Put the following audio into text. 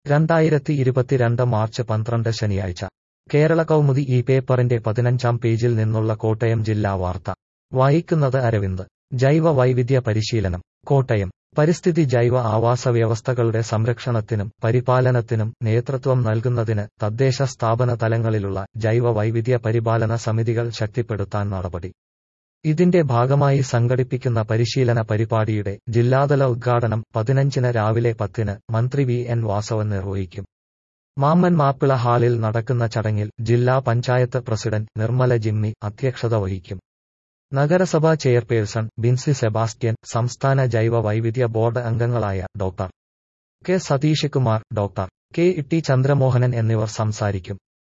രണ്ടായിരത്തി ഇരുപത്തിരണ്ട് മാർച്ച് പന്ത്രണ്ട് ശനിയാഴ്ച കേരള കൗമുദി ഈ പേപ്പറിന്റെ പതിനഞ്ചാം പേജിൽ നിന്നുള്ള കോട്ടയം ജില്ലാ വാർത്ത വായിക്കുന്നത് അരവിന്ദ് ജൈവ വൈവിധ്യ പരിശീലനം കോട്ടയം പരിസ്ഥിതി ജൈവ ആവാസ വ്യവസ്ഥകളുടെ സംരക്ഷണത്തിനും പരിപാലനത്തിനും നേതൃത്വം നൽകുന്നതിന് തദ്ദേശ സ്ഥാപന തലങ്ങളിലുള്ള ജൈവ വൈവിധ്യ പരിപാലന സമിതികൾ ശക്തിപ്പെടുത്താൻ നടപടി ഇതിന്റെ ഭാഗമായി സംഘടിപ്പിക്കുന്ന പരിശീലന പരിപാടിയുടെ ജില്ലാതല ഉദ്ഘാടനം പതിനഞ്ചിന് രാവിലെ പത്തിന് മന്ത്രി വി എൻ വാസവൻ നിർവഹിക്കും മാമ്മൻ മാപ്പിള ഹാളിൽ നടക്കുന്ന ചടങ്ങിൽ ജില്ലാ പഞ്ചായത്ത് പ്രസിഡന്റ് നിർമ്മല ജിമ്മി അധ്യക്ഷത വഹിക്കും നഗരസഭാ ചെയർപേഴ്സൺ ബിൻസി സെബാസ്റ്റ്യൻ സംസ്ഥാന ജൈവ വൈവിധ്യ ബോർഡ് അംഗങ്ങളായ doctor K Satheesh Kumar doctor K E T Chandramohanan എന്നിവർ സംസാരിക്കും